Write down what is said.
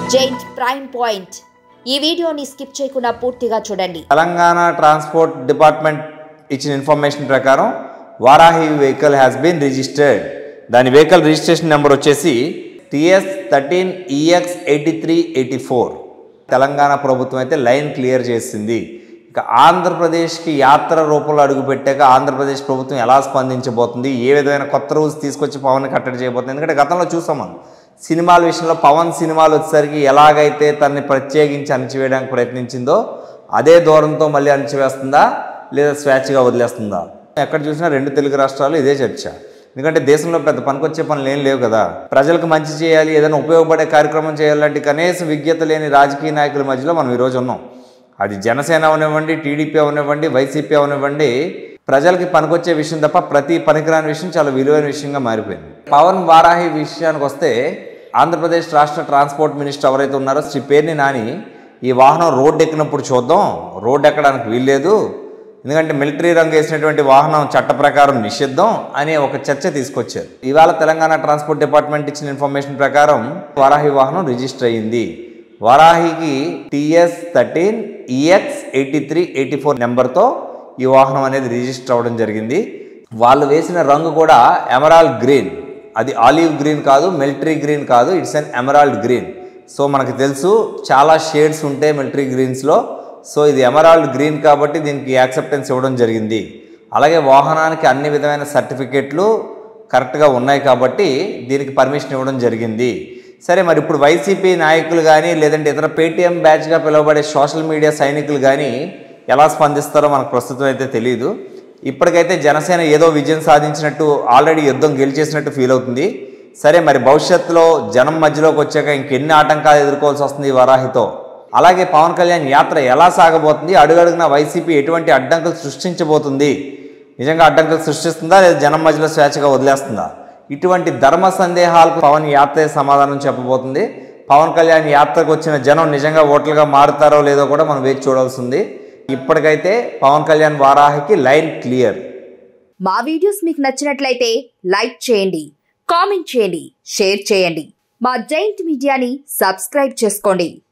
giant prime point ఈ వీడియోని skip చేయకుండా పూర్తిగా చూడండి తెలంగాణ ట్రాన్స్పోర్ట్ డిపార్ట్మెంట్ ఇచ్చిన ఇన్ఫర్మేషన్ ప్రకారం Varahi vehicle has been registered దాని వెహికల్ రిజిస్ట్రేషన్ నెంబర్ వచ్చేసి TS thirteen EX eighty three eighty four Telangana ప్రభుత్వం అయితే లైన్ క్లియర్ చేసింది ఇక ఆంధ్రప్రదేశ్కి యాత్ర రూపంలో అడుగుపెట్టాక ఆంధ్రప్రదేశ్ ప్రభుత్వం ఎలా స్పందించబోతుంది ఏ విధమైన కొత్త రూల్స్ తీసుకొచ్చి పవన్ కట్టడి చేయబోతుంది ఎందుకంటే గతంలో చూసాం మనం సినిమాల విషయంలో పవన్ సినిమాలు వచ్చేసరికి ఎలాగైతే తనని ప్రత్యేకించి అణిచివేయడానికి ప్రయత్నించిందో అదే దూరంతో మళ్ళీ అణిచివేస్తుందా లేదా స్వేచ్ఛగా వదిలేస్తుందా ఎక్కడ చూసినా రెండు తెలుగు రాష్ట్రాలు ఇదే చర్చ ఎందుకంటే దేశంలో పెద్ద పనికొచ్చే పనులు ఏం లేవు కదా ప్రజలకు మంచి చేయాలి ఏదైనా ఉపయోగపడే కార్యక్రమం చేయాలంటే కనీస విజ్ఞత లేని రాజకీయ నాయకుల మధ్యలో మనం ఈరోజు ఉన్నాం అది జనసేన అవనివ్వండి టీడీపీ అవనివ్వండి వైసీపీ అవనివ్వండి ప్రజలకి పనికొచ్చే విషయం తప్ప ప్రతి పనికిరాని విషయం చాలా విలువైన విషయంగా మారిపోయింది పవన్ వారాహి విషయానికి వస్తే ఆంధ్రప్రదేశ్ రాష్ట్ర ట్రాన్స్పోర్ట్ మినిస్టర్ ఎవరైతే ఉన్నారో శ్రీ పేర్ని నాని ఈ వాహనం రోడ్డు ఎక్కినప్పుడు చూద్దాం రోడ్డు ఎక్కడానికి వీల్లేదు ఎందుకంటే మిలిటరీ రంగు వేసినటువంటి వాహనం చట్ట ప్రకారం నిషిద్ధం అనే ఒక చర్చ తీసుకొచ్చారు ఇవాళ తెలంగాణ ట్రాన్స్పోర్ట్ డిపార్ట్మెంట్ ఇచ్చిన ఇన్ఫర్మేషన్ ప్రకారం వారాహి వాహనం రిజిస్టర్ అయ్యింది వారాహికి TS thirteen EX eighty three eighty four నెంబర్తో ఈ వాహనం అనేది రిజిస్టర్ అవ్వడం జరిగింది వాళ్ళు వేసిన రంగు కూడా ఎమరాల్డ్ గ్రీన్ అది ఆలివ్ గ్రీన్ కాదు మిలిటరీ గ్రీన్ కాదు it's an emerald green so మనకు తెలుసు చాలా షేడ్స్ ఉంటాయి మిలిటరీ గ్రీన్స్లో సో ఇది ఎమరాల్డ్ గ్రీన్ కాబట్టి దీనికి యాక్సెప్టెన్స్ ఇవ్వడం జరిగింది అలాగే వాహనానికి అన్ని విధమైన సర్టిఫికెట్లు కరెక్ట్గా ఉన్నాయి కాబట్టి దీనికి పర్మిషన్ ఇవ్వడం జరిగింది సరే మరి ఇప్పుడు వైసీపీ నాయకులు కానీ లేదంటే ఇతర పేటీఎం బ్యాచ్గా పిలువబడే సోషల్ మీడియా సైనికులు కానీ ఎలా స్పందిస్తారో మనకు ప్రస్తుతం అయితే తెలియదు ఇప్పటికైతే జనసేన ఏదో విజయం సాధించినట్టు ఆల్రెడీ యుద్ధం గెలిచేసినట్టు ఫీల్ అవుతుంది సరే మరి భవిష్యత్తులో జనం మధ్యలోకి వచ్చాక ఇంకెన్ని ఆటంకాలు ఎదుర్కోవాల్సి వస్తుంది ఈ వరాహితో అలాగే పవన్ కళ్యాణ్ యాత్ర ఎలా సాగబోతుంది అడుగడుగున వైసీపీ ఎటువంటి అడ్డంకులు సృష్టించబోతుంది నిజంగా అడ్డంకులు సృష్టిస్తుందా లేదా జనం మధ్యలో స్వేచ్ఛగా వదిలేస్తుందా ఇటువంటి ధర్మ సందేహాలకు పవన్ యాత్రే సమాధానం చెప్పబోతుంది పవన్ కళ్యాణ్ యాత్రకు వచ్చిన జనం నిజంగా ఓట్లుగా మారుతారో లేదో కూడా మనం వేచి చూడాల్సి ఉంది ఇప్పటికైతే పవన్ కళ్యాణ్ వారాహికి లైన్ క్లియర్ మా వీడియోస్ మీకు నచ్చినట్లయితే లైక్ చేయండి కామెంట్ చేయండి షేర్ చేయండి మా జైంట్ మీడియాని సబ్స్క్రైబ్ చేసుకోండి